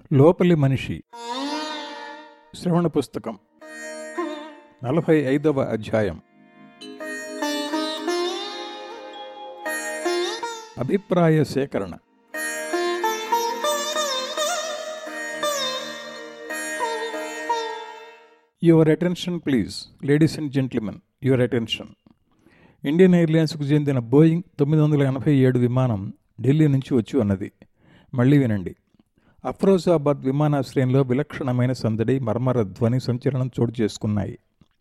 లోపలి మనిషి శ్రవణ పుస్తకం నలభై ఐదవ అధ్యాయం అభిప్రాయ సేకరణ your attention please ladies and gentlemen your attention Indian ఎయిర్లైన్స్కు చెందిన బోయింగ్ తొమ్మిది వందల ఎనభై ఏడు విమానం ఢిల్లీ నుంచి వచ్చి ఉన్నది మళ్ళీ వినండి అఫ్రోజాబాద్ విమానాశ్రయంలో విలక్షణమైన సందడి మర్మర ధ్వని సంచలనం చోటు చేసుకున్నాయి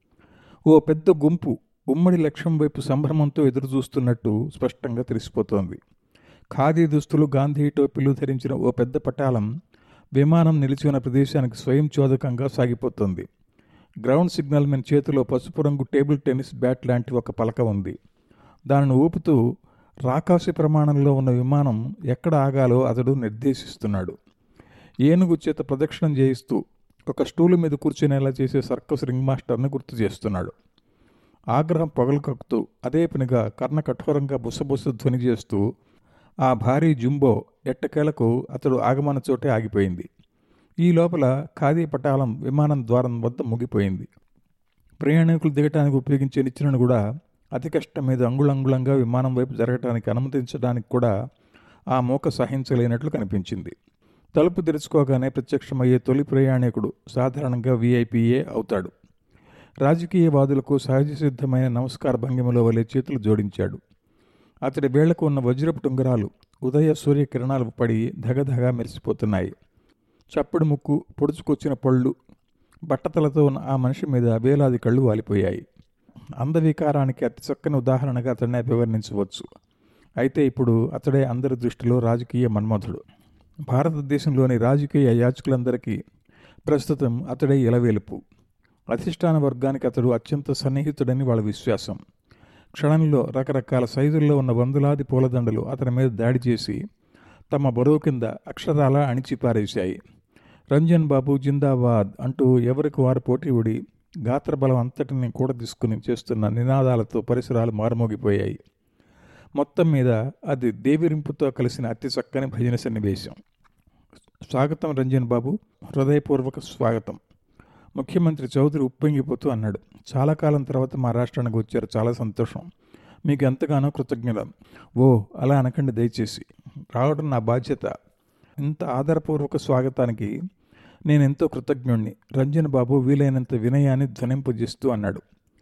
ఓ పెద్ద గుంపు ఉమ్మడి లక్ష్యం వైపు సంభ్రమంతో ఎదురు చూస్తున్నట్టు స్పష్టంగా తెలిసిపోతోంది ఖాదీ దుస్తులు గాంధీ టోపీలు ధరించిన ఓ పెద్ద పటాలం విమానం నిలిచి ఉన్న ప్రదేశానికి స్వయం చోదకంగా సాగిపోతుంది గ్రౌండ్ సిగ్నల్ మెన్ చేతిలో పసుపు రంగు టేబుల్ టెన్నిస్ బ్యాట్ లాంటి ఒక పలక ఉంది దానిని ఊపుతూ రాకాసి ప్రమాణంలో ఉన్న విమానం ఎక్కడ ఆగాలో అతడు నిర్దేశిస్తున్నాడు ఏనుగు చేత ప్రదక్షిణం చేయిస్తూ ఒక స్టూలు మీద కూర్చునేలా చేసే సర్కస్ రింగ్ మాస్టర్ని గుర్తు చేస్తున్నాడు ఆగ్రహం పొగలు కక్కుతూ అదే పనిగా కర్ణ కఠోరంగా బుసబుస ధ్వని చేస్తూ ఆ భారీ జుంబో ఎట్టకేలకు అతడు ఆగమన చోటే ఆగిపోయింది ఈ లోపల ఖాదీ పటాలం విమానం ద్వారం వద్ద ముగిపోయింది ప్రయాణికులు దిగటానికి ఉపయోగించే నిచ్చెనను కూడా అతి కష్టం మీద అంగుళంగుళంగా విమానం వైపు జరగటానికి అనుమతించడానికి కూడా ఆ మూక సహించలేనట్లు కనిపించింది తలుపు తెరుచుకోగానే ప్రత్యక్షమయ్యే తొలి ప్రయాణికుడు సాధారణంగా వీఐపీఏ అవుతాడు రాజకీయవాదులకు సహజ సిద్ధమైన నమస్కార భంగిమలో వలె చేతులు జోడించాడు అతడి వేళ్లకు ఉన్న వజ్రపు టుంగరాలు ఉదయ సూర్యకిరణాలు పడి ధగధగా మెరిసిపోతున్నాయి చప్పుడు ముక్కు పొడుచుకొచ్చిన పళ్ళు బట్టతలతో ఉన్న ఆ మనిషి మీద వేలాది కళ్ళు వాలిపోయాయి అందవికారానికి అతి చక్కని ఉదాహరణగా అతడిని అభివర్ణించవచ్చు అయితే ఇప్పుడు అతడే అందరి దృష్టిలో రాజకీయ మన్మధుడు భారతదేశంలోని రాజకీయ యాచకులందరికీ ప్రస్తుతం అతడే ఇలవేలుపు అధిష్టాన వర్గానికి అతడు అత్యంత సన్నిహితుడని వాళ్ళ విశ్వాసం క్షణంలో రకరకాల సైజుల్లో ఉన్న వందలాది పూలదండలు అతని మీద దాడి చేసి తమ బరువు కింద అక్షరాల అణిచి పారేశాయి రంజన్ బాబు జిందాబాద్ అంటూ ఎవరికి వారు పోటీ ఉడి గాత్రబలం అంతటిని కూడా తీసుకుని చేస్తున్న నినాదాలతో పరిసరాలు మారుమోగిపోయాయి మొత్తం మీద అది దేవిరింపుతో కలిసిన అతి చక్కని భజన సన్నివేశం స్వాగతం రంజన్ బాబు హృదయపూర్వక స్వాగతం ముఖ్యమంత్రి చౌదరి ఉప్పొంగిపోతూ అన్నాడు చాలా కాలం తర్వాత మా రాష్ట్రానికి వచ్చారు చాలా సంతోషం మీకు ఎంతగానో కృతజ్ఞత ఓ అలా అనకండి దయచేసి రావడం నా బాధ్యత ఇంత ఆధారపూర్వక స్వాగతానికి నేను ఎంతో కృతజ్ఞుణ్ణి రంజన్ బాబు వీలైనంత వినయాన్ని ధ్వనింపజేస్తూ అన్నాడు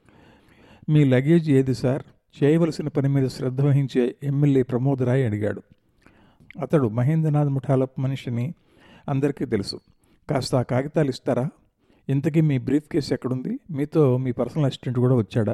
మీ లగేజ్ ఏది సార్ చేయవలసిన పని మీద శ్రద్ధ వహించే ఎమ్మెల్యే ప్రమోద్ రాయ్ అడిగాడు అతడు మహేంద్రనాథ్ ముఠాల మనిషిని అందరికీ తెలుసు కాస్త ఆ కాగితాలు ఇస్తారా ఇంతకీ మీ బ్రీఫ్ కేసు ఎక్కడుంది మీతో మీ పర్సనల్ అసిస్టెంట్ కూడా వచ్చాడా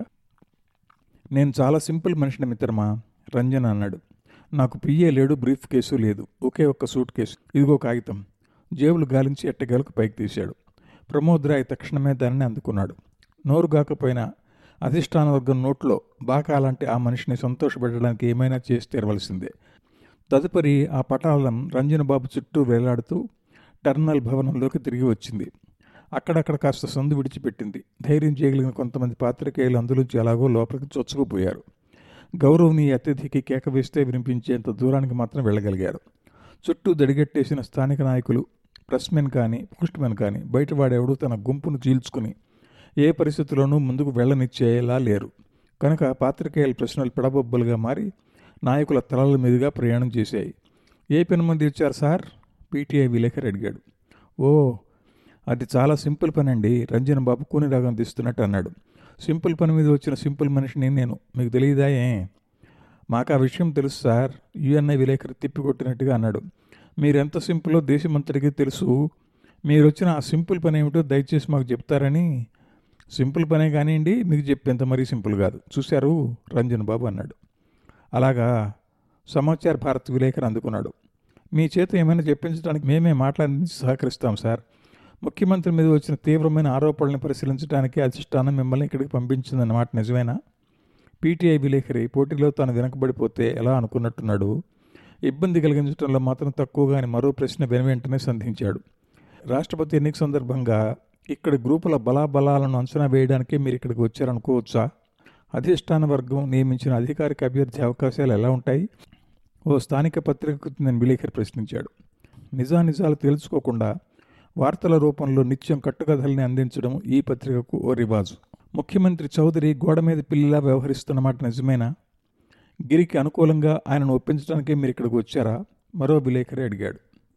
నేను చాలా సింపుల్ మనిషిని మిత్రమా రంజన్ అన్నాడు నాకు పిఏ లేడు బ్రీఫ్ కేసు లేదు ఒకే ఒక్క సూట్ కేసు ఇదిగో కాగితం జేబులు గాలించి ఎట్టగేలకు పైకి తీశాడు ప్రమోద్ రాయ్ తక్షణమే దానిని అందుకున్నాడు నోరు గాకపోయినా అధిష్టాన వర్గం నోట్లో బాకాలంటే ఆ మనిషిని సంతోషపెట్టడానికి ఏమైనా చేసి తీరవలసిందే తదుపరి ఆ పటాలం రంజన్ బాబు చుట్టూ వేలాడుతూ టర్మినల్ భవనంలోకి తిరిగి వచ్చింది అక్కడక్కడ కాస్త సందు విడిచిపెట్టింది ధైర్యం చేయగలిగిన కొంతమంది పాత్రికేయులు అందులోంచి ఎలాగో లోపలికి చొచ్చుకుపోయారు గౌరవనీయ అతిథికి కేక వేస్తే వినిపించేంత దూరానికి మాత్రం వెళ్ళగలిగారు చుట్టూ దడిగట్టేసిన స్థానిక నాయకులు ప్రెస్మెన్ కానీ పోస్ట్మెన్ కానీ బయటవాడెవడూ తన గుంపును చీల్చుకుని ఏ పరిస్థితుల్లోనూ ముందుకు వెళ్ళనిచ్చేలా లేరు కనుక పాత్రికేయుల ప్రశ్నలు పిడబొబ్బలుగా మారి నాయకుల తలల మీదుగా ప్రయాణం చేశాయి ఏ పని మంది ఇచ్చారు సార్ పీటీఐ విలేకరు అడిగాడు ఓ అది చాలా సింపుల్ పని అండి రంజన్ బాబు కూని రాగం తీస్తున్నట్టు అన్నాడు సింపుల్ పని మీద వచ్చిన సింపుల్ మనిషిని నేను మీకు తెలియదా ఏ మాకు ఆ విషయం తెలుసు సార్ యుఎన్ఐ విలేకరు తిప్పికొట్టినట్టుగా అన్నాడు మీరెంత సింపులో దేశమంతటికి తెలుసు మీరు వచ్చిన ఆ సింపుల్ పని ఏమిటో దయచేసి మాకు చెప్తారని సింపుల్ పనే కానివ్వండి మీకు చెప్పేంత మరీ సింపుల్ కాదు చూశారు రంజన్ బాబు అన్నాడు అలాగా సమాచార భారత్ విలేకరు అందుకున్నాడు మీ చేత ఏమైనా చెప్పించడానికి మేమే మాట్లాడించి సహకరిస్తాం సార్ ముఖ్యమంత్రి మీద వచ్చిన తీవ్రమైన ఆరోపణలను పరిశీలించడానికి అధిష్టానం మిమ్మల్ని ఇక్కడికి పంపించిందన్న మాట నిజమేనా పీటీఐ విలేకరి పోటీలో తాను వెనకబడిపోతే ఎలా అనుకున్నట్టున్నాడు ఇబ్బంది కలిగించడంలో మాత్రం తక్కువగా అని మరో ప్రశ్న వెనువెంటనే సంధించాడు రాష్ట్రపతి ఎన్నిక సందర్భంగా ఇక్కడ గ్రూపుల బలాబలాలను అంచనా వేయడానికే మీరు ఇక్కడికి వచ్చారనుకోవచ్చా అధిష్టాన వర్గం నియమించిన అధికారిక అభ్యర్థి అవకాశాలు ఎలా ఉంటాయి ఓ స్థానిక పత్రికకు నేను విలేకరి ప్రశ్నించాడు నిజానిజాలు తెలుసుకోకుండా వార్తల రూపంలో నిత్యం కట్టుకథల్ని అందించడం ఈ పత్రికకు ఓ రివాజు ముఖ్యమంత్రి చౌదరి గోడ మీద పిల్లిలా వ్యవహరిస్తున్నమాట నిజమేనా గిరికి అనుకూలంగా ఆయనను ఒప్పించడానికే మీరు ఇక్కడికి వచ్చారా మరో విలేకరి అడిగాడు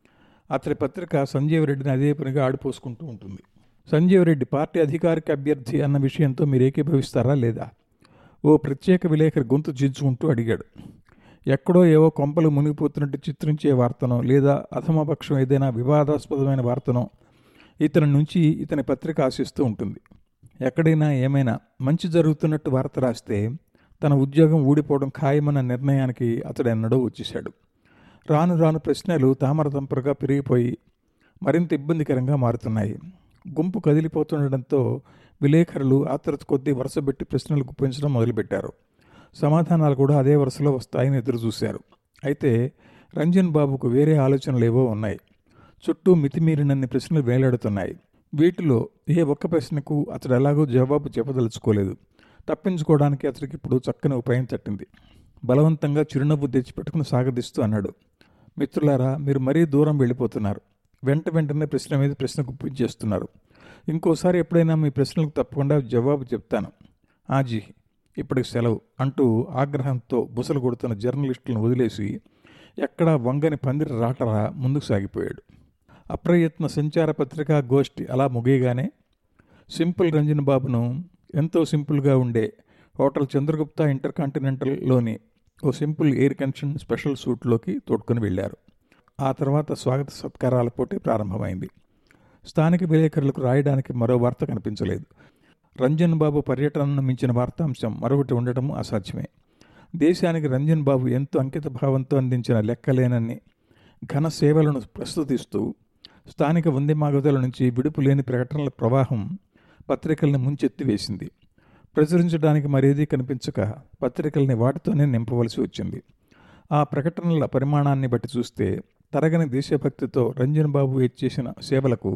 అతడి పత్రిక సంజీవ్ రెడ్డిని అదే పనిగా ఆడిపోసుకుంటూ ఉంటుంది సంజీవ్ రెడ్డి పార్టీ అధికారిక అభ్యర్థి అన్న విషయంతో మీరు ఏకీభవిస్తారా లేదా ఓ ప్రత్యేక విలేకరి గొంతు చించుకుంటూ అడిగాడు ఎక్కడో ఏవో కొంపలు మునిగిపోతున్నట్టు చిత్రించే వార్తనో లేదా అధమపక్షం ఏదైనా వివాదాస్పదమైన వార్తనో ఇతని నుంచి ఇతని పత్రిక ఆశిస్తూ ఉంటుంది ఎక్కడైనా ఏమైనా మంచి జరుగుతున్నట్టు వార్త రాస్తే తన ఉద్యోగం ఊడిపోవడం ఖాయమన్న నిర్ణయానికి అతడు ఎన్నడో వచ్చేశాడు రాను రాను ప్రశ్నలు తామరతంపరగా పెరిగిపోయి మరింత ఇబ్బందికరంగా మారుతున్నాయి గుంపు కదిలిపోతుండటంతో విలేకరులు ఆతృత కొద్దీ వరుసబెట్టి ప్రశ్నలు గుప్పించడం మొదలుపెట్టారు సమాధానాలు కూడా అదే వరుసలో వస్తాయని ఎదురు చూశారు అయితే రంజన్ బాబుకు వేరే ఆలోచనలు ఏవో ఉన్నాయి చుట్టూ మితిమీరినన్ని ప్రశ్నలు వేలాడుతున్నాయి వీటిలో ఏ ఒక్క ప్రశ్నకు అతడు ఎలాగో జవాబు చెప్పదలుచుకోలేదు తప్పించుకోవడానికి అతడికి ఇప్పుడు చక్కని ఉపాయం తట్టింది బలవంతంగా చిరునవ్వు తెచ్చిపెట్టుకుని సాగదీస్తూ అన్నాడు మిత్రులారా మీరు మరీ దూరం వెళ్ళిపోతున్నారు వెంట వెంటనే ప్రశ్న మీద ప్రశ్న గుప్పించేస్తున్నారు ఇంకోసారి ఎప్పుడైనా మీ ప్రశ్నలకు తప్పకుండా జవాబు చెప్తాను ఆజీ ఇప్పటికి సెలవు అంటూ ఆగ్రహంతో బుసలు కొడుతున్న జర్నలిస్టులను వదిలేసి ఎక్కడా వంగని పందిరి రాటరా ముందుకు సాగిపోయాడు అప్రయత్న సంచార పత్రికా గోష్ఠి అలా ముగియగానే సింపుల్ రంజన్ బాబును ఎంతో సింపుల్గా ఉండే హోటల్ చంద్రగుప్త ఇంటర్ కాంటినెంటల్లోని ఓ సింపుల్ ఎయిర్ కండిషన్ స్పెషల్ సూట్లోకి తోడుకొని వెళ్ళారు ఆ తర్వాత స్వాగత సత్కారాల పోటీ ప్రారంభమైంది స్థానిక విలేకరులకు రాయడానికి మరో వార్త కనిపించలేదు రంజన్ బాబు పర్యటనను మించిన వార్తాంశం మరొకటి ఉండటం అసాధ్యమే దేశానికి రంజన్ బాబు ఎంతో అంకిత భావంతో అందించిన లెక్కలేనన్ని ఘన సేవలను ప్రస్తుతిస్తూ స్థానిక వందెమాగదుల నుంచి విడుపు లేని ప్రకటనల ప్రవాహం పత్రికల్ని ముంచెత్తి వేసింది ప్రచురించడానికి మరేదీ కనిపించక పత్రికల్ని వాటితోనే నింపవలసి వచ్చింది ఆ ప్రకటనల పరిమాణాన్ని బట్టి చూస్తే తరగని దేశభక్తితో రంజన్ బాబు చేసిన సేవలకు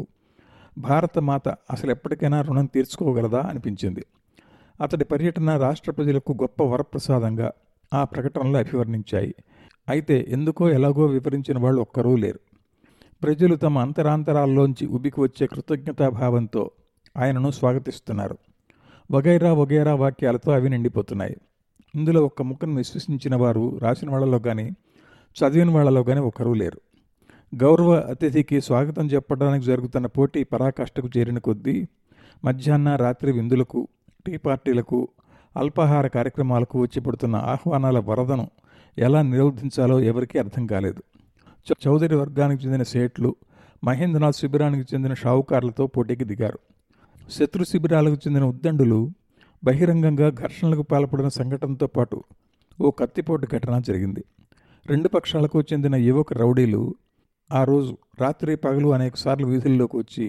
భారత మాత అసలు ఎప్పటికైనా రుణం తీర్చుకోగలదా అనిపించింది అతడి పర్యటన రాష్ట్ర ప్రజలకు గొప్ప వరప్రసాదంగా ఆ ప్రకటనలు అభివర్ణించాయి అయితే ఎందుకో ఎలాగో వివరించిన వాళ్ళు ఒక్కరూ లేరు ప్రజలు తమ అంతరాంతరాల్లోంచి ఉబికి వచ్చే కృతజ్ఞతాభావంతో ఆయనను స్వాగతిస్తున్నారు వగైరా వగైరా వాక్యాలతో అవి నిండిపోతున్నాయి ఇందులో ఒక్క ముక్కను విశ్వసించిన వారు రాసిన వాళ్ళలో కానీ చదివిన వాళ్ళలో కానీ ఒకరూ లేరు గౌరవ అతిథికి స్వాగతం చెప్పడానికి జరుగుతున్న పోటీ పరాకాష్ఠకు చేరిన కొద్దీ మధ్యాహ్న రాత్రి విందులకు టీ పార్టీలకు అల్పాహార కార్యక్రమాలకు వచ్చి పడుతున్న ఆహ్వానాల వరదను ఎలా నిరోధించాలో ఎవరికీ అర్థం కాలేదు చ- చౌదరి వర్గానికి చెందిన సేట్లు మహేంద్రనాథ్ శిబిరానికి చెందిన షావుకారులతో పోటీకి దిగారు శత్రు శిబిరాలకు చెందిన ఉద్దండులు బహిరంగంగా ఘర్షణలకు పాల్పడిన సంఘటనతో పాటు ఓ కత్తిపోటు ఘటన జరిగింది రెండు పక్షాలకు చెందిన యువక రౌడీలు ఆ రోజు రాత్రి పగలు అనేకసార్లు వీధుల్లోకి వచ్చి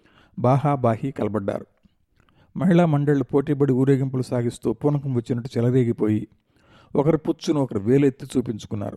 బాహాబాహి కలబడ్డారు మహిళా మండళ్లు పోటీపడి ఊరేగింపులు సాగిస్తూ పూనకం వచ్చినట్టు చెలరేగిపోయి ఒకరి పుచ్చును ఒకరు వేలెత్తి చూపించుకున్నారు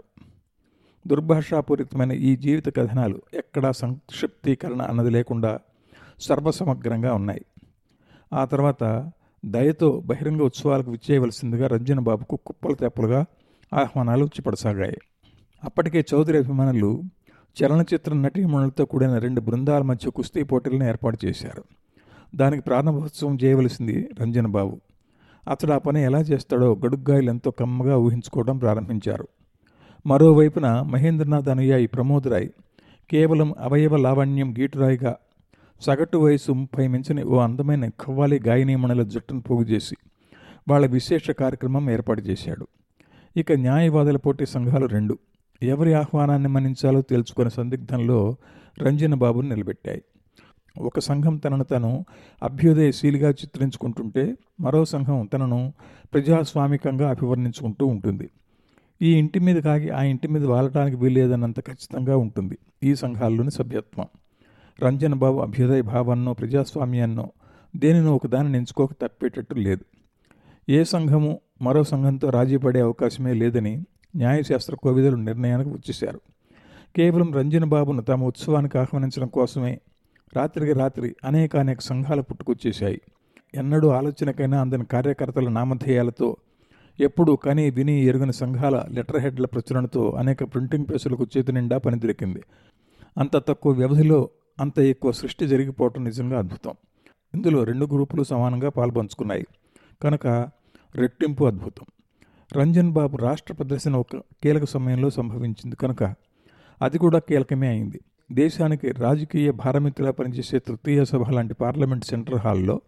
దుర్భాషాపూరితమైన ఈ జీవిత కథనాలు ఎక్కడా సంక్షిప్తీకరణ అన్నది లేకుండా సర్వసమగ్రంగా ఉన్నాయి ఆ తర్వాత దయతో బహిరంగ ఉత్సవాలకు విచ్చేయవలసిందిగా రంజన్ బాబుకు కుప్పలు తెప్పలుగా ఆహ్వానాలు వచ్చిపడసాగాయి అప్పటికే చౌదరి అభిమానులు చలనచిత్ర నటీమణులతో కూడిన రెండు బృందాల మధ్య కుస్తీ పోటీలను ఏర్పాటు చేశారు దానికి ప్రారంభోత్సవం చేయవలసింది రంజన్ బాబు అతడు ఆ పని ఎలా చేస్తాడో గడుగ్గాయలు ఎంతో కమ్మగా ఊహించుకోవడం ప్రారంభించారు మరోవైపున మహేంద్రనాథ్ అనుయాయి ప్రమోద్ రాయ్ కేవలం అవయవ లావణ్యం గీటురాయిగా సగటు వయసు ముప్పై మించిన ఓ అందమైన ఖవ్వాలి గాయనీమణుల జట్టును పోగు చేసి వాళ్ళ విశేష కార్యక్రమం ఏర్పాటు చేశాడు ఇక న్యాయవాదుల పోటీ సంఘాలు రెండు ఎవరి ఆహ్వానాన్ని మన్నించాలో తేల్చుకునే సందిగ్ధంలో రంజన్ బాబును నిలబెట్టాయి ఒక సంఘం తనను తను అభ్యుదయశీలిగా చిత్రించుకుంటుంటే మరో సంఘం తనను ప్రజాస్వామికంగా అభివర్ణించుకుంటూ ఉంటుంది ఈ ఇంటి మీద కాగి ఆ ఇంటి మీద వాలటానికి వీల్లేదన్నంత ఖచ్చితంగా ఉంటుంది ఈ సంఘాల్లోని సభ్యత్వం రంజన్ బాబు అభ్యుదయ భావాన్నో ప్రజాస్వామ్యాన్నో దేనినో ఒకదాన్ని ఎంచుకోక తప్పేటట్టు లేదు ఏ సంఘము మరో సంఘంతో రాజీ పడే అవకాశమే లేదని న్యాయశాస్త్ర కోవిదలు నిర్ణయానికి వచ్చేశారు కేవలం రంజన్ బాబును తమ ఉత్సవానికి ఆహ్వానించడం కోసమే రాత్రికి రాత్రి అనేక అనేక సంఘాలు పుట్టుకొచ్చేశాయి ఎన్నడూ ఆలోచనకైనా అందని కార్యకర్తల నామధేయాలతో ఎప్పుడు కని విని ఎరుగని సంఘాల లెటర్ హెడ్ల ప్రచురణతో అనేక ప్రింటింగ్ ప్రెస్సులకు చేతి నిండా పని దొరికింది అంత తక్కువ వ్యవధిలో అంత ఎక్కువ సృష్టి జరిగిపోవటం నిజంగా అద్భుతం ఇందులో రెండు గ్రూపులు సమానంగా పాల్పంచుకున్నాయి కనుక రెట్టింపు అద్భుతం రంజన్ బాబు రాష్ట్ర ప్రదర్శన ఒక కీలక సమయంలో సంభవించింది కనుక అది కూడా కీలకమే అయింది దేశానికి రాజకీయ భారమిత్రులా పనిచేసే తృతీయ సభ లాంటి పార్లమెంట్ సెంట్రల్ హాల్లో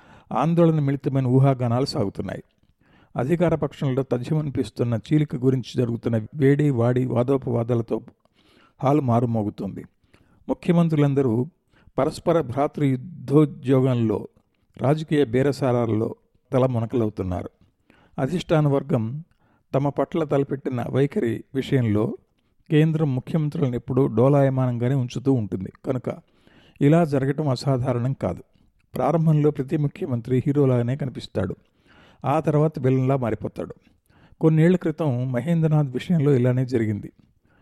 ఆందోళన మిళితమైన ఊహాగానాలు సాగుతున్నాయి అధికార పక్షంలో తథ్యమనిపిస్తున్న చీలిక గురించి జరుగుతున్న వేడి వాడి వాదోపవాదాలతో హాలు మారుమోగుతుంది ముఖ్యమంత్రులందరూ పరస్పర భ్రాతృ యుద్ధోద్యోగంలో రాజకీయ బేరసారాల్లో తల మునకలవుతున్నారు అధిష్టాన వర్గం తమ పట్ల తలపెట్టిన వైఖరి విషయంలో కేంద్రం ముఖ్యమంత్రులను ఎప్పుడూ డోలాయమానంగానే ఉంచుతూ ఉంటుంది కనుక ఇలా జరగటం అసాధారణం కాదు ప్రారంభంలో ప్రతి ముఖ్యమంత్రి హీరోలాగానే కనిపిస్తాడు ఆ తర్వాత విలన్లా మారిపోతాడు కొన్నేళ్ల క్రితం మహేంద్రనాథ్ విషయంలో ఇలానే జరిగింది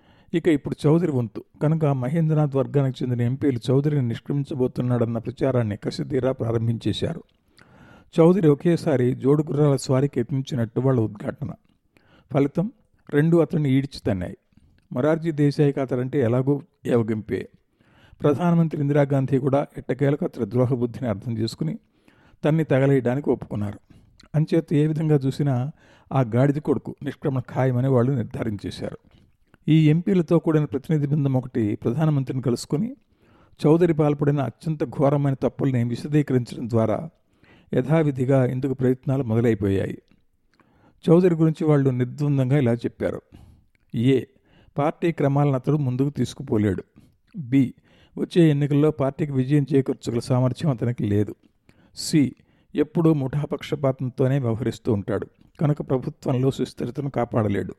ఇక ఇప్పుడు చౌదరి వంతు కనుక మహేంద్రనాథ్ వర్గానికి చెందిన ఎంపీలు చౌదరిని నిష్క్రమించబోతున్నాడన్న ప్రచారాన్ని కసితీరా ప్రారంభించేశారు చౌదరి ఒకేసారి జోడు గుర్రాల స్వారీకి యత్నించినట్టు వాళ్ళ ఉద్ఘాటన ఫలితం రెండు అతన్ని ఈడ్చి తన్నాయి మొరార్జీ దేశాయి అతడంటే ఎలాగో ఏవగింపే ప్రధానమంత్రి ఇందిరాగాంధీ కూడా ఎట్టకేలకు అతడి ద్రోహబుద్ధిని అర్థం చేసుకుని తన్ని తగలేయడానికి ఒప్పుకున్నారు అంచేత ఏ విధంగా చూసినా ఆ గాడిద కొడుకు నిష్క్రమణ ఖాయమని వాళ్ళు నిర్ధారించేశారు ఈ ఎంపీలతో కూడిన ప్రతినిధి బృందం ఒకటి ప్రధానమంత్రిని కలుసుకుని చౌదరి పాల్పడిన అత్యంత ఘోరమైన తప్పుల్ని విశదీకరించడం ద్వారా యథావిధిగా ఇందుకు ప్రయత్నాలు మొదలైపోయాయి చౌదరి గురించి వాళ్ళు నిర్ద్వందంగా ఇలా చెప్పారు ఏ పార్టీ క్రమాలను అతడు ముందుకు తీసుకుపోలేడు బి వచ్చే ఎన్నికల్లో పార్టీకి విజయం చేకూర్చగల సామర్థ్యం అతనికి లేదు సి ఎప్పుడూ ముఠాపక్షపాతంతోనే వ్యవహరిస్తూ ఉంటాడు కనుక ప్రభుత్వంలో సుస్థిరతను కాపాడలేడు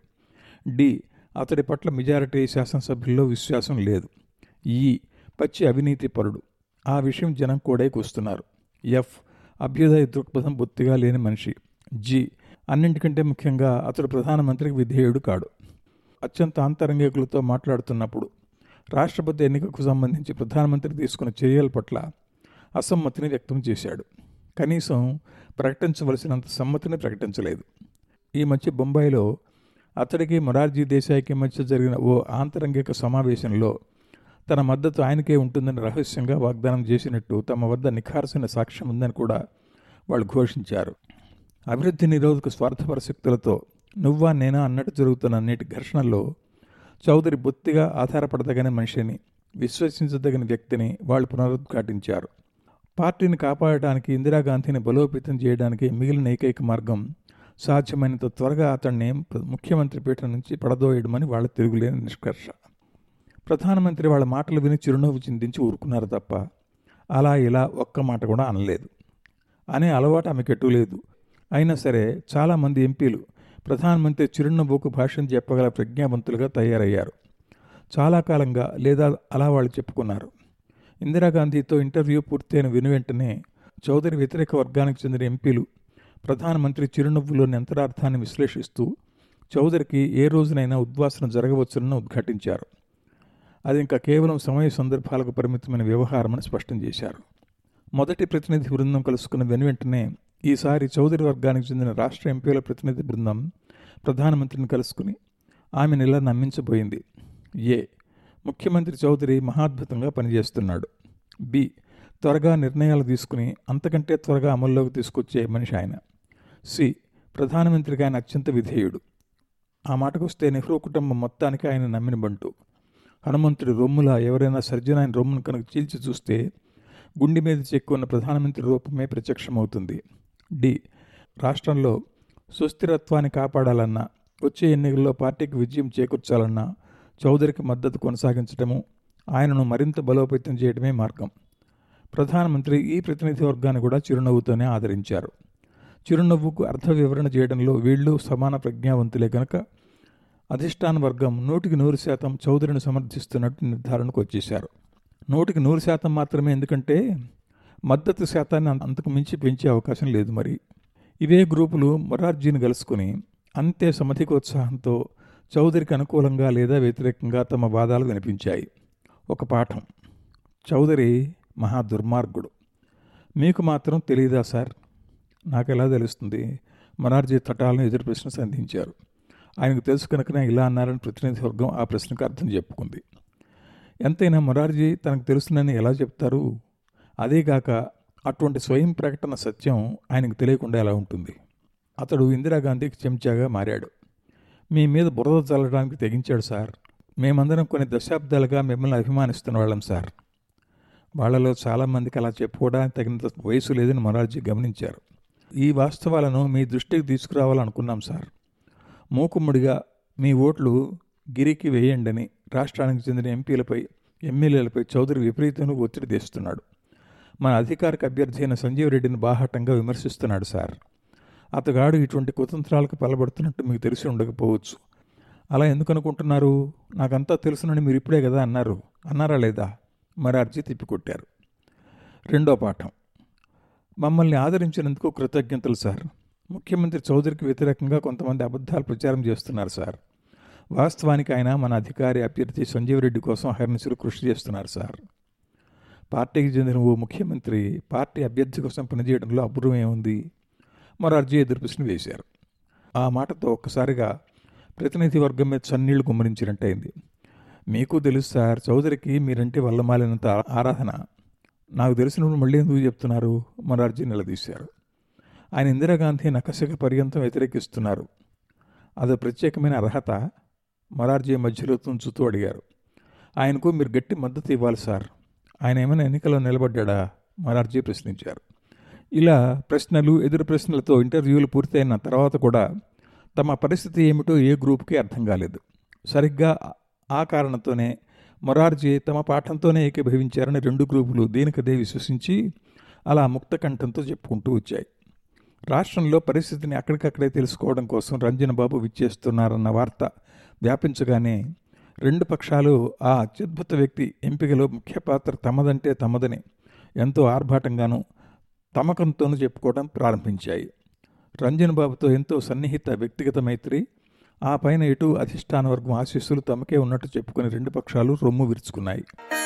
డి అతడి పట్ల మెజారిటీ శాసనసభ్యుల్లో విశ్వాసం లేదు ఈ పచ్చి అవినీతి పరుడు ఆ విషయం జనం కూడా కూస్తున్నారు ఎఫ్ అభ్యుదయ దృక్పథం బొత్తిగా లేని మనిషి జి అన్నింటికంటే ముఖ్యంగా అతడు ప్రధానమంత్రికి విధేయుడు కాడు అత్యంత ఆంతరంగికులతో మాట్లాడుతున్నప్పుడు రాష్ట్రపతి ఎన్నికకు సంబంధించి ప్రధానమంత్రి తీసుకున్న చర్యల పట్ల అసమ్మతిని వ్యక్తం చేశాడు కనీసం ప్రకటించవలసినంత సమ్మతిని ప్రకటించలేదు ఈ మధ్య బొంబాయిలో అతడికి మొరార్జీ దేశాయికి మధ్య జరిగిన ఓ ఆంతరంగిక సమావేశంలో తన మద్దతు ఆయనకే ఉంటుందని రహస్యంగా వాగ్దానం చేసినట్టు తమ వద్ద నిఖార్సిన సాక్ష్యం ఉందని కూడా వాళ్ళు ఘోషించారు అభివృద్ధి నిరోధక స్వార్థపర శక్తులతో నువ్వా నేనా అన్నట్టు జరుగుతున్న నేటి ఘర్షణల్లో చౌదరి బొత్తిగా ఆధారపడదగిన మనిషిని విశ్వసించదగిన వ్యక్తిని వాళ్ళు పునరుద్ఘాటించారు పార్టీని కాపాడటానికి ఇందిరాగాంధీని బలోపేతం చేయడానికి మిగిలిన ఏకైక మార్గం సాధ్యమైనంత త్వరగా అతన్ని ముఖ్యమంత్రి పీఠం నుంచి పడదోయడమని వాళ్ళ తిరుగులేని నిష్కర్ష ప్రధానమంత్రి వాళ్ళ మాటలు విని చిరునవ్వు చిందించి ఊరుకున్నారు తప్ప అలా ఇలా ఒక్క మాట కూడా అనలేదు అనే అలవాటు ఆమెకెట్టు లేదు అయినా సరే చాలామంది ఎంపీలు ప్రధానమంత్రి చిరునవ్వుకు భాషను చెప్పగల ప్రజ్ఞావంతులుగా తయారయ్యారు చాలా కాలంగా లేదా అలా వాళ్ళు చెప్పుకున్నారు ఇందిరాగాంధీతో ఇంటర్వ్యూ పూర్తయిన విను వెంటనే చౌదరి వ్యతిరేక వర్గానికి చెందిన ఎంపీలు ప్రధానమంత్రి చిరునవ్వులోని అంతరార్థాన్ని విశ్లేషిస్తూ చౌదరికి ఏ రోజునైనా ఉద్వాసన జరగవచ్చునని ఉద్ఘాటించారు అది ఇంకా కేవలం సమయ సందర్భాలకు పరిమితమైన వ్యవహారమని స్పష్టం చేశారు మొదటి ప్రతినిధి బృందం కలుసుకున్న వెను వెంటనే ఈసారి చౌదరి వర్గానికి చెందిన రాష్ట్ర ఎంపీల ప్రతినిధి బృందం ప్రధానమంత్రిని కలుసుకుని ఆమెను ఇలా నమ్మించబోయింది ఏ ముఖ్యమంత్రి చౌదరి మహాద్భుతంగా పనిచేస్తున్నాడు బి త్వరగా నిర్ణయాలు తీసుకుని అంతకంటే త్వరగా అమల్లోకి తీసుకొచ్చే మనిషి ఆయన సి ప్రధానమంత్రికి ఆయన అత్యంత విధేయుడు ఆ మాటకొస్తే నెహ్రూ కుటుంబం మొత్తానికి ఆయన నమ్మిన బంటు హనుమంతుడి రొమ్ములా ఎవరైనా సర్జన ఆయన రొమ్మును కనుక చీల్చి చూస్తే గుండె మీద చెక్కున్న ప్రధానమంత్రి రూపమే ప్రత్యక్షమవుతుంది డి రాష్ట్రంలో సుస్థిరత్వాన్ని కాపాడాలన్నా వచ్చే ఎన్నికల్లో పార్టీకి విజయం చేకూర్చాలన్నా చౌదరికి మద్దతు కొనసాగించడము ఆయనను మరింత బలోపేతం చేయడమే మార్గం ప్రధానమంత్రి ఈ ప్రతినిధి వర్గాన్ని కూడా చిరునవ్వుతోనే ఆదరించారు చిరునవ్వుకు అర్థ వివరణ చేయడంలో వీళ్ళు సమాన ప్రజ్ఞావంతులే కనుక అధిష్టాన వర్గం నూటికి నూరు శాతం చౌదరిని సమర్థిస్తున్నట్టు నిర్ధారణకు వచ్చేశారు నూటికి నూరు శాతం మాత్రమే ఎందుకంటే మద్దతు శాతాన్ని అంతకు మించి పెంచే అవకాశం లేదు మరి ఇవే గ్రూపులు మొరార్జీని కలుసుకుని అంతే సమధికోత్సాహంతో చౌదరికి అనుకూలంగా లేదా వ్యతిరేకంగా తమ వాదాలు వినిపించాయి ఒక పాఠం చౌదరి మహా దుర్మార్గుడు మీకు మాత్రం తెలియదా సార్ నాకెలా తెలుస్తుంది మొరార్జీ తటాలను ఎదురు ప్రశ్న సంధించారు ఆయనకు తెలుసు కనుకనే ఇలా అన్నారని ప్రతినిధి వర్గం ఆ ప్రశ్నకు అర్థం చెప్పుకుంది ఎంతైనా మొరార్జీ తనకు తెలుసునని ఎలా చెప్తారు అదేగాక అటువంటి స్వయం ప్రకటన సత్యం ఆయనకు తెలియకుండా ఎలా ఉంటుంది అతడు ఇందిరాగాంధీకి చెంచాగా మారాడు మీ మీద బురద చల్లడానికి తెగించాడు సార్ మేమందరం కొన్ని దశాబ్దాలుగా మిమ్మల్ని అభిమానిస్తున్న వాళ్ళం సార్ వాళ్ళలో చాలామందికి అలా చెప్పుకోవడానికి తగినంత వయసు లేదని మొరార్జీ గమనించారు ఈ వాస్తవాలను మీ దృష్టికి తీసుకురావాలనుకున్నాం సార్ మూకుమ్మడిగా మీ ఓట్లు గిరికి వేయండని రాష్ట్రానికి చెందిన ఎంపీలపై ఎమ్మెల్యేలపై చౌదరి విపరీతంగా ఒత్తిడి తెస్తున్నాడు మన అధికారిక అభ్యర్థి అయిన సంజీవ్ రెడ్డిని బాహాటంగా విమర్శిస్తున్నాడు సార్ అతగాడు ఇటువంటి కుతంత్రాలకు పాల్పడుతున్నట్టు మీకు తెలిసి ఉండకపోవచ్చు అలా ఎందుకు అనుకుంటున్నారు నాకంతా తెలుసునని మీరు ఇప్పుడే కదా అన్నారు అన్నారా లేదా మరార్జీ తిప్పికొట్టారు రెండో పాఠం మమ్మల్ని ఆదరించినందుకు కృతజ్ఞతలు సార్ ముఖ్యమంత్రి చౌదరికి వ్యతిరేకంగా కొంతమంది అబద్ధాలు ప్రచారం చేస్తున్నారు సార్ వాస్తవానికి ఆయన మన అధికారి అభ్యర్థి సంజీవ్ రెడ్డి కోసం అహర్నిశలు కృషి చేస్తున్నారు సార్ పార్టీకి చెందిన ఓ ముఖ్యమంత్రి పార్టీ అభ్యర్థి కోసం పనిచేయడంలో అపూర్వం ఏముంది మొరార్జీ ఎదురు ప్రశ్న వేశారు ఆ మాటతో ఒక్కసారిగా ప్రతినిధి వర్గం మీద చన్నీళ్లు గుమ్మరించినట్టయింది మీకు తెలుసు సార్ చౌదరికి మీరంటే వల్లమాలినంత ఆరాధన నాకు తెలిసినప్పుడు మళ్ళీ ఎందుకు చెప్తున్నారు మొరార్జీ నిలదీశారు ఆయన ఇందిరాగాంధీ నకసిక పర్యంతం వ్యతిరేకిస్తున్నారు అదో ప్రత్యేకమైన అర్హత మొరార్జీ మధ్యలో తుంచుతూ అడిగారు ఆయనకు మీరు గట్టి మద్దతు ఇవ్వాలి సార్ ఆయన ఏమైనా ఎన్నికల్లో నిలబడ్డా మొరార్జీ ప్రశ్నించారు ఇలా ప్రశ్నలు ఎదురు ప్రశ్నలతో ఇంటర్వ్యూలు పూర్తయిన తర్వాత కూడా తమ పరిస్థితి ఏమిటో ఏ గ్రూప్కి అర్థం కాలేదు సరిగ్గా ఆ కారణంతోనే మొరార్జీ తమ పాఠంతోనే ఏకీభవించారని రెండు గ్రూపులు దేనికదే విశ్వసించి అలా ముక్త కంఠంతో చెప్పుకుంటూ వచ్చాయి రాష్ట్రంలో పరిస్థితిని అక్కడికక్కడే తెలుసుకోవడం కోసం రంజన్ బాబు విచ్చేస్తున్నారన్న వార్త వ్యాపించగానే రెండు పక్షాలు ఆ అత్యద్భుత వ్యక్తి ఎంపికలో ముఖ్య పాత్ర తమదంటే తమదని ఎంతో ఆర్భాటంగానూ తమకంతోనూ చెప్పుకోవడం ప్రారంభించాయి రంజన్ బాబుతో ఎంతో సన్నిహిత వ్యక్తిగత మైత్రి ఆ పైన ఎటు అధిష్టాన వర్గం ఆశీస్సులు తమకే ఉన్నట్టు చెప్పుకుని రెండు పక్షాలు రొమ్ము విరుచుకున్నాయి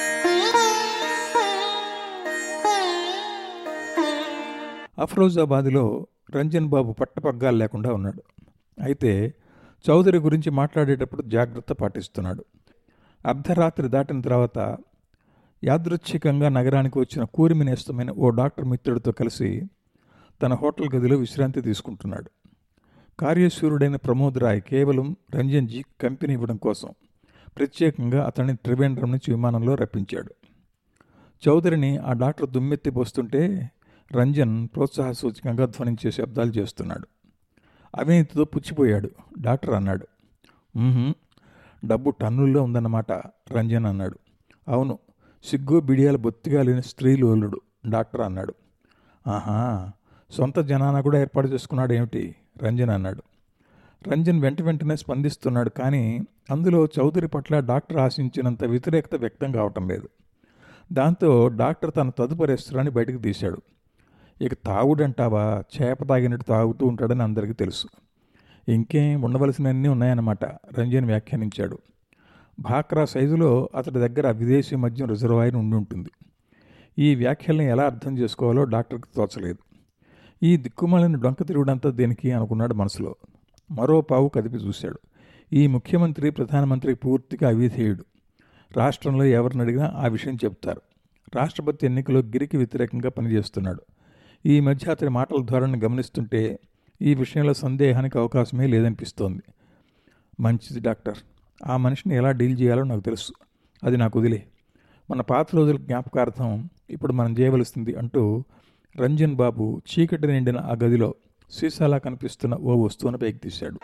అఫ్రోజాబాద్లో రంజన్ బాబు పట్టపగ్గాలు లేకుండా ఉన్నాడు అయితే చౌదరి గురించి మాట్లాడేటప్పుడు జాగ్రత్త పాటిస్తున్నాడు అర్ధరాత్రి దాటిన తర్వాత యాదృచ్ఛికంగా నగరానికి వచ్చిన కూరిమి నేస్తమైన ఓ డాక్టర్ మిత్రుడితో కలిసి తన హోటల్ గదిలో విశ్రాంతి తీసుకుంటున్నాడు కార్యశూరుడైన ప్రమోద్ రాయ్ కేవలం రంజన్జీ కంపెనీ ఇవ్వడం కోసం ప్రత్యేకంగా అతన్ని త్రివేంద్రం నుంచి విమానంలో రప్పించాడు చౌదరిని ఆ డాక్టర్ దుమ్మెత్తి పోస్తుంటే రంజన్ ప్రోత్సాహ సూచకంగా ధ్వనించే శబ్దాలు చేస్తున్నాడు అవినీతితో పుచ్చిపోయాడు డాక్టర్ అన్నాడు "మ్మ్హ్మ్, డబ్బు టన్నుల్లో ఉందన్నమాట రంజన్ అన్నాడు అవును సిగ్గు బిడియాలు బొత్తిగా లేని స్త్రీలోలుడు డాక్టర్ అన్నాడు ఆహా సొంత జనాన కూడా ఏర్పాటు చేసుకున్నాడు ఏమిటి రంజన్ అన్నాడు రంజన్ వెంట వెంటనే స్పందిస్తున్నాడు కానీ అందులో చౌదరి పట్ల డాక్టర్ ఆశించినంత వ్యతిరేకత వ్యక్తం కావటం లేదు దాంతో డాక్టర్ తన తదుపరి అస్త్రాన్ని బయటకు తీశాడు ఇక తాగుడంటావా చేప తాగినట్టు తాగుతూ ఉంటాడని అందరికీ తెలుసు ఇంకేం ఉండవలసినవన్నీ ఉన్నాయన్నమాట రంజన్ వ్యాఖ్యానించాడు భాక్రా సైజులో అతడి దగ్గర విదేశీ మద్యం రిజర్వాయర్ ఉండి ఉంటుంది ఈ వ్యాఖ్యల్ని ఎలా అర్థం చేసుకోవాలో డాక్టర్కి తోచలేదు ఈ దిక్కుమాలిన డొంక తిరుగుడంతా దేనికి అనుకున్నాడు మనసులో మరో పావు కదిపి చూశాడు ఈ ముఖ్యమంత్రి ప్రధానమంత్రి పూర్తిగా అవిధేయుడు రాష్ట్రంలో ఎవరిని అడిగినా ఆ విషయం చెప్తారు రాష్ట్రపతి ఎన్నికలో గిరికి వ్యతిరేకంగా పనిచేస్తున్నాడు ఈ మధ్య అతని మాటల ధోరణిని గమనిస్తుంటే ఈ విషయంలో సందేహానికి అవకాశమే లేదనిపిస్తోంది మంచిది డాక్టర్ ఆ మనిషిని ఎలా డీల్ చేయాలో నాకు తెలుసు అది నాకు వదిలే మన పాత రోజుల జ్ఞాపకార్థం ఇప్పుడు మనం చేయవలసింది అంటూ రంజన్ బాబు చీకటి నిండిన ఆ గదిలో సీసాలా కనిపిస్తున్న ఓ వస్తువును పైకి తీశాడు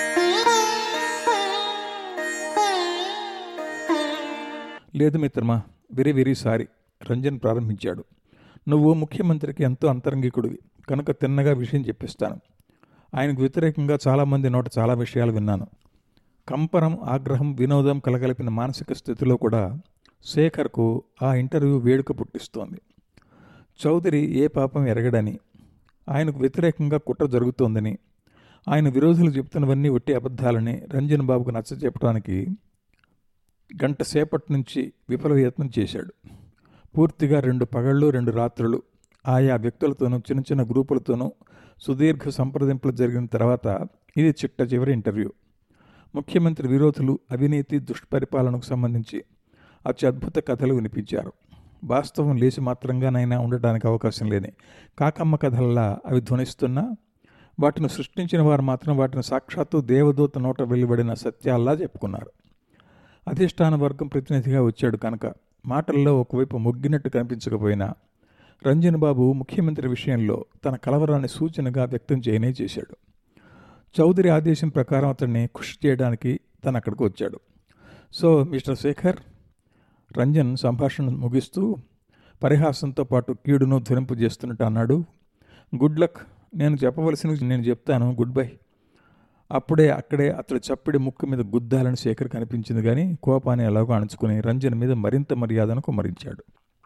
లేదు మిత్రమా వెరీ వెరీ సారీ రంజన్ ప్రారంభించాడు నువ్వు ముఖ్యమంత్రికి ఎంతో అంతరంగికుడివి కనుక తిన్నగా విషయం చెప్పిస్తాను ఆయనకు వ్యతిరేకంగా చాలామంది నోట చాలా విషయాలు విన్నాను కంపరం ఆగ్రహం వినోదం కలగలిపిన మానసిక స్థితిలో కూడా శేఖర్కు ఆ ఇంటర్వ్యూ వేడుక పుట్టిస్తోంది చౌదరి ఏ పాపం ఎరగడని ఆయనకు వ్యతిరేకంగా కుట్ర జరుగుతోందని ఆయన విరోధులు చెప్తున్నవన్నీ ఒట్టి అబద్ధాలని రంజన్ బాబుకు నచ్చ చెప్పడానికి గంట సేపటి నుంచి విఫల యత్నం చేశాడు పూర్తిగా రెండు పగళ్ళు రెండు రాత్రులు ఆయా వ్యక్తులతోనూ చిన్న చిన్న గ్రూపులతోనూ సుదీర్ఘ సంప్రదింపులు జరిగిన తర్వాత ఇది చిట్ట చివరి ఇంటర్వ్యూ ముఖ్యమంత్రి విరోధులు అవినీతి దుష్పరిపాలనకు సంబంధించి అత్యద్భుత కథలు వినిపించారు వాస్తవం లేచి మాత్రంగానైనా ఉండటానికి అవకాశం లేని కాకమ్మ కథల్లా అవి ధ్వనిస్తున్నా వాటిని సృష్టించిన వారు మాత్రం వాటిని సాక్షాత్తు దేవదూత నోట వెలువడిన సత్యాల్లా చెప్పుకున్నారు అధిష్టాన వర్గం ప్రతినిధిగా వచ్చాడు కనుక మాటల్లో ఒకవైపు మొగ్గినట్టు కనిపించకపోయినా రంజన్ బాబు ముఖ్యమంత్రి విషయంలో తన కలవరాన్ని సూచనగా వ్యక్తం చేయనే చేశాడు చౌదరి ఆదేశం ప్రకారం అతన్ని కృషి చేయడానికి తను అక్కడికి వచ్చాడు సో మిస్టర్ శేఖర్ రంజన్ సంభాషణ ముగిస్తూ పరిహాసంతో పాటు కీడును ధ్వనింపు చేస్తున్నట్టు అన్నాడు గుడ్ లక్ నేను చెప్పవలసినవి నేను చెప్తాను గుడ్ బై అప్పుడే అక్కడే అతడు చప్పిడి ముక్కు మీద గుద్దాలని శేఖర్ కనిపించింది కానీ కోపాన్ని ఎలాగో అణుచుకుని రంజన్ మీద మరింత మర్యాదను కుమరించాడు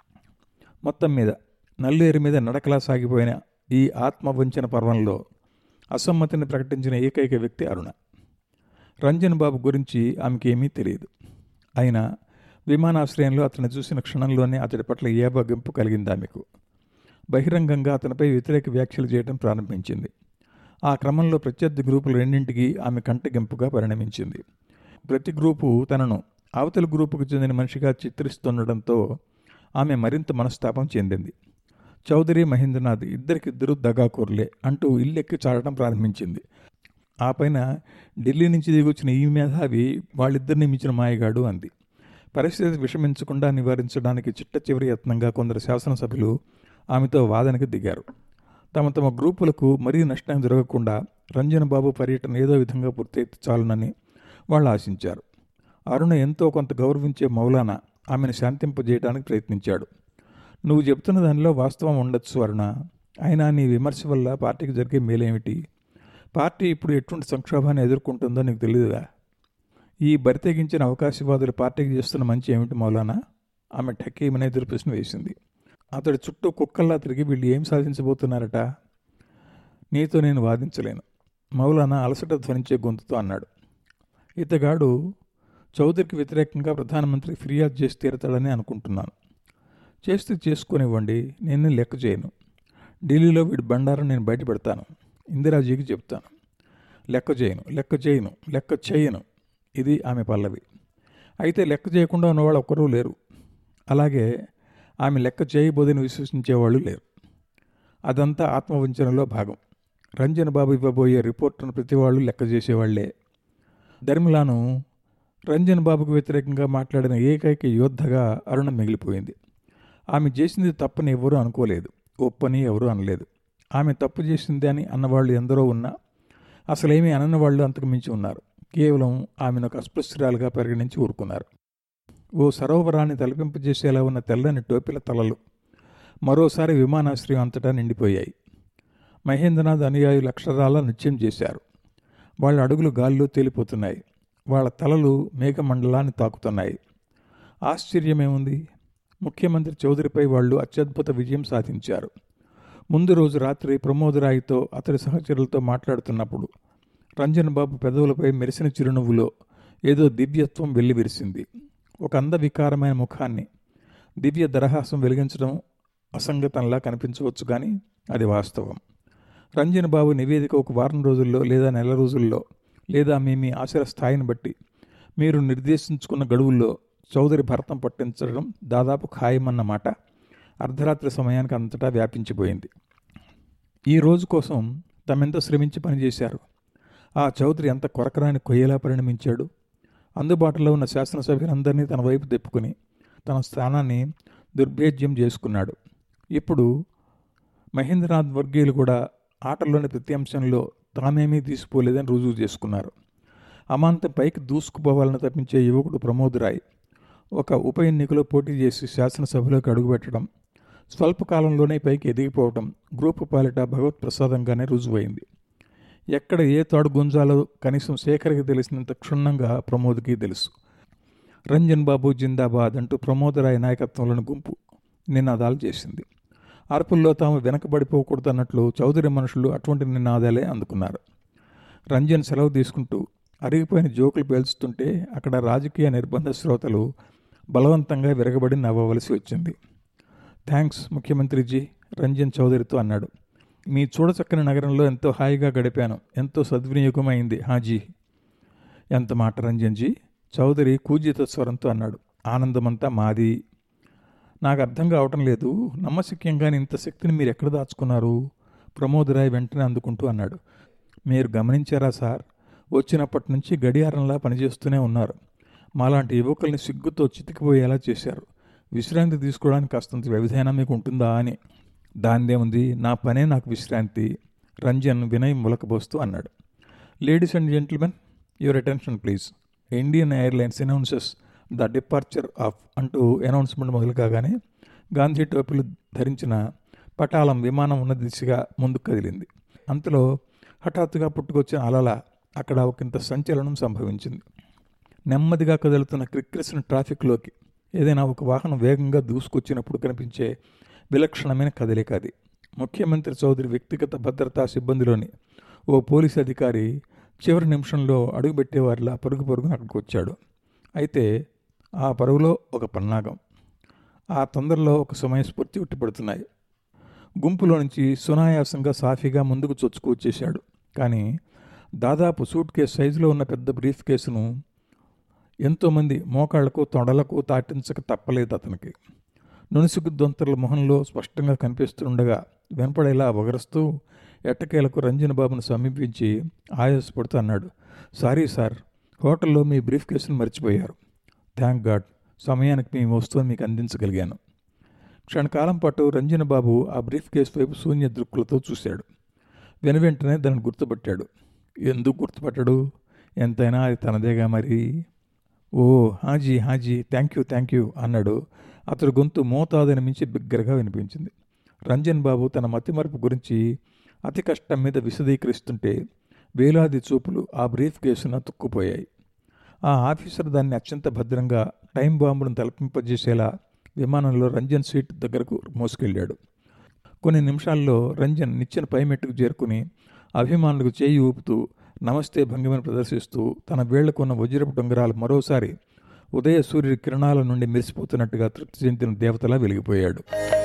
మొత్తం మీద నల్లేరు మీద నడకలా సాగిపోయిన ఈ ఆత్మవంచన పర్వంలో అసమ్మతిని ప్రకటించిన ఏకైక వ్యక్తి అరుణ రంజన్ బాబు గురించి ఆమెకేమీ తెలియదు అయినా విమానాశ్రయంలో అతన్ని చూసిన క్షణంలోనే అతడి పట్ల ఏబగింపు కలిగింది ఆమెకు బహిరంగంగా అతనిపై వ్యతిరేక వ్యాఖ్యలు చేయడం ప్రారంభించింది ఆ క్రమంలో ప్రత్యర్థి గ్రూపులు రెండింటికి ఆమె కంటగింపుగా పరిణమించింది ప్రతి గ్రూపు తనను అవతల గ్రూపుకు చెందిన మనిషిగా చిత్రిస్తుండటంతో ఆమె మరింత మనస్తాపం చెందింది చౌదరి మహేంద్రనాథ్ ఇద్దరికిద్దరు దగాకోర్లే అంటూ ఇల్లెక్కి చాడటం ప్రారంభించింది ఆ పైన ఢిల్లీ నుంచి దిగొచ్చిన ఈ మేధావి వాళ్ళిద్దరిని మించిన మాయగాడు అంది పరిస్థితి విషమించకుండా నివారించడానికి చిట్ట చివరి యత్నంగా కొందరు శాసనసభ్యులు ఆమెతో వాదనకు దిగారు తమ తమ గ్రూపులకు మరీ నష్టం జరగకుండా రంజన్ బాబు పర్యటన ఏదో విధంగా పూర్తయితే చాలునని వాళ్ళు ఆశించారు అరుణ ఎంతో కొంత గౌరవించే మౌలానా ఆమెను శాంతింపజేయడానికి ప్రయత్నించాడు నువ్వు చెబుతున్న దానిలో వాస్తవం ఉండొచ్చు అరుణ అయినా నీ విమర్శ వల్ల పార్టీకి జరిగే మేలేమిటి పార్టీ ఇప్పుడు ఎటువంటి సంక్షోభాన్ని ఎదుర్కొంటుందో నీకు తెలియదుగా ఈ బరితెగించిన అవకాశవాదులు పార్టీకి చేస్తున్న మంచి ఏమిటి మౌలానా ఆమె ఠక్కీమనే ఎదురు ప్రశ్న వేసింది అతడి చుట్టూ కుక్కల్లా తిరిగి వీళ్ళు ఏం సాధించబోతున్నారట నీతో నేను వాదించలేను మౌలానా అలసట ధ్వనించే గొంతుతో అన్నాడు ఇతగాడు చౌదరికి వ్యతిరేకంగా ప్రధానమంత్రి ఫిర్యాదు చేసి తీరతాడని అనుకుంటున్నాను చేస్తే చేసుకునివ్వండి నేను లెక్క చేయను ఢిల్లీలో వీడి బండారం నేను బయట పెడతాను ఇందిరాజీకి చెప్తాను లెక్క చేయను లెక్క చేయను లెక్క చేయను ఇది ఆమె పల్లవి అయితే లెక్క చేయకుండా ఉన్నవాళ్ళు ఒక్కరూ లేరు అలాగే ఆమె లెక్క చేయబోదని విశ్వసించేవాళ్ళు లేరు అదంతా ఆత్మవంచనలో భాగం రంజన్ బాబు ఇవ్వబోయే రిపోర్టును ప్రతి వాళ్ళు లెక్క చేసేవాళ్లే ధర్మిలాను రంజన్ బాబుకు వ్యతిరేకంగా మాట్లాడిన ఏకైక యోద్ధగా అరుణ మిగిలిపోయింది ఆమె చేసింది తప్పని ఎవరూ అనుకోలేదు ఒప్పని ఎవరూ అనలేదు ఆమె తప్పు చేసింది అని అన్నవాళ్ళు ఎందరో ఉన్నా అసలేమీ అనని వాళ్ళు అంతకు మించి ఉన్నారు కేవలం ఆమెను ఒక అస్పృశ్యురాలుగా పరిగణించి ఊరుకున్నారు ఓ సరోవరాన్ని తలపింపజేసేలా ఉన్న తెల్లని టోపిల తలలు మరోసారి విమానాశ్రయం అంతటా నిండిపోయాయి మహేంద్రనాథ్ అనుయాయులు అక్షరాల నృత్యం చేశారు వాళ్ళ అడుగులు గాల్లో తేలిపోతున్నాయి వాళ్ళ తలలు మేఘమండలాన్ని తాకుతున్నాయి ఆశ్చర్యమేముంది ముఖ్యమంత్రి చౌదరిపై వాళ్ళు అత్యద్భుత విజయం సాధించారు ముందు రోజు రాత్రి ప్రమోదరాయితో అతడి సహచరులతో మాట్లాడుతున్నప్పుడు రంజన్ బాబు పెదవులపై మెరిసిన చిరునవ్వులో ఏదో దివ్యత్వం వెల్లివిరిసింది ఒక అందవికారమైన ముఖాన్ని దివ్య దరహాసం వెలిగించడం అసంగతంలా కనిపించవచ్చు కానీ అది వాస్తవం రంజన్ బాబు నివేదిక ఒక వారం రోజుల్లో లేదా నెల రోజుల్లో లేదా మీ మీ ఆశల స్థాయిని బట్టి మీరు నిర్దేశించుకున్న గడువుల్లో చౌదరి భరతం పట్టించడం దాదాపు ఖాయమన్నమాట అర్ధరాత్రి సమయానికి అంతటా వ్యాపించిపోయింది ఈ రోజు కోసం తమెంత శ్రమించి పనిచేశారు ఆ చౌదరి ఎంత కొరకరాని కొయ్యేలా పరిణమించాడు అందుబాటులో ఉన్న శాసనసభ్యులందరినీ తన వైపు తెప్పుకుని తన స్థానాన్ని దుర్భేద్యం చేసుకున్నాడు ఇప్పుడు మహేంద్రనాథ్ వర్గీయులు కూడా ఆటల్లోని ప్రతి అంశంలో తామేమీ తీసిపోలేదని రుజువు చేసుకున్నారు అమాంతం పైకి దూసుకుపోవాలని తప్పించే యువకుడు ప్రమోద్ రాయ్ ఒక ఉప ఎన్నికలో పోటీ చేసి శాసనసభలోకి అడుగుపెట్టడం స్వల్పకాలంలోనే పైకి ఎదిగిపోవటం గ్రూపు పాలిట భగవత్ ప్రసాదంగానే రుజువైంది ఎక్కడ ఏ తాడు గుంజాలో కనీసం శేఖర్కి తెలిసినంత క్షుణ్ణంగా ప్రమోద్కి తెలుసు రంజన్ బాబు జిందాబాద్ అంటూ ప్రమోదరాయ్ నాయకత్వంలోని గుంపు నినాదాలు చేసింది అర్పుల్లో తాము వెనకబడిపోకూడదన్నట్లు చౌదరి మనుషులు అటువంటి నినాదాలే అందుకున్నారు రంజన్ సెలవు తీసుకుంటూ అరిగిపోయిన జోకులు పేల్చుతుంటే అక్కడ రాజకీయ నిర్బంధ శ్రోతలు బలవంతంగా విరగబడి నవ్వవలసి వచ్చింది థ్యాంక్స్ ముఖ్యమంత్రిజీ రంజన్ చౌదరితో అన్నాడు మీ చూడచక్కని నగరంలో ఎంతో హాయిగా గడిపాను ఎంతో సద్వినియోగమైంది హాజీ ఎంత మాట రంజన్జీ చౌదరి కూజిత స్వరంతో అన్నాడు ఆనందమంతా మాది నాకు అర్థం కావటం లేదు నమ్మశక్యంగానే ఇంత శక్తిని మీరు ఎక్కడ దాచుకున్నారు ప్రమోద్ రాయ్ వెంటనే అందుకుంటూ అన్నాడు మీరు గమనించారా సార్ వచ్చినప్పటి నుంచి గడియారంలా పనిచేస్తూనే ఉన్నారు మాలాంటి యువకుల్ని సిగ్గుతో చితికిపోయేలా చేశారు విశ్రాంతి తీసుకోవడానికి కాస్తంత వ్యవధానం మీకు ఉంటుందా అని దానిదేముంది నా పనే నాకు విశ్రాంతి రంజన్ వినయ్ ములకబోస్తూ అన్నాడు ladies and gentlemen your attention please Indian Airlines announces the departure of అంటూ అనౌన్స్మెంట్ మొదలు కాగానే గాంధీ టోపీలు ధరించిన పటాలం విమానం ఉన్న దిశగా ముందుకు కదిలింది అంతలో హఠాత్తుగా పుట్టుకొచ్చిన అలల అక్కడ ఒకంత సంచలనం సంభవించింది నెమ్మదిగా కదులుతున్న క్రిక్రెసిన ట్రాఫిక్లోకి ఏదైనా ఒక వాహనం వేగంగా దూసుకొచ్చినప్పుడు కనిపించే విలక్షణమైన కదలిక అది ముఖ్యమంత్రి చౌదరి వ్యక్తిగత భద్రతా సిబ్బందిలోని ఓ పోలీస్ అధికారి చివరి నిమిషంలో అడుగుపెట్టేవారిలా పరుగు పరుగున అక్కడికి వచ్చాడు అయితే ఆ పరుగులో ఒక పన్నాగం ఆ తొందరలో ఒక సమయస్ఫూర్తి ఉట్టిపడుతున్నాయి గుంపులో నుంచి సునాయాసంగా సాఫీగా ముందుకు చొచ్చుకు వచ్చేశాడు కానీ దాదాపు సూట్ కేసు సైజులో ఉన్న పెద్ద బ్రీఫ్ కేసును ఎంతోమంది మోకాళ్లకు తొడలకు తాటించక తప్పలేదు అతనికి నునుసుగు దొంతర్ల మొహంలో స్పష్టంగా కనిపిస్తుండగా వెనపడేలా వగరుస్తూ ఎట్టకేలకు రంజన్ బాబును సమీపించి ఆయాసపడుతూ అన్నాడు సారీ సార్ హోటల్లో మీ బ్రీఫ్ కేసును మర్చిపోయారు థ్యాంక్ గాడ్ సమయానికి మీ వస్తువుని మీకు అందించగలిగాను క్షణకాలం పాటు రంజన్ బాబు ఆ బ్రీఫ్ కేసు వైపు శూన్య దృక్కులతో చూశాడు వెనువెంటనే దాన్ని గుర్తుపట్టాడు ఎందుకు గుర్తుపట్టాడు ఎంతైనా అది తనదేగా మరి ఓ హాజీ హాజీ థ్యాంక్ యూ థ్యాంక్ యూ అన్నాడు అతడు గొంతు మోతాదని మించి బిగ్గరగా వినిపించింది రంజన్ బాబు తన మతిమరుపు గురించి అతి కష్టం మీద విశదీకరిస్తుంటే వేలాది చూపులు ఆ బ్రీఫ్ కేసును తుక్కుపోయాయి ఆ ఆఫీసర్ దాన్ని అత్యంత భద్రంగా టైం బాంబును తలపింపజేసేలా విమానంలో రంజన్ సీట్ దగ్గరకు మోసుకెళ్ళాడు కొన్ని నిమిషాల్లో రంజన్ నిచ్చెన పైమెట్టుకు చేరుకుని అభిమానులకు చేయి ఊపుతూ నమస్తే భంగిమను ప్రదర్శిస్తూ తన వేళ్లకున్న వజ్రపు డొంగరాలు మరోసారి ఉదయ సూర్యుడి కిరణాల నుండి మెరిసిపోతున్నట్టుగా తృప్తి చెందిన దేవతలా వెలిగిపోయాడు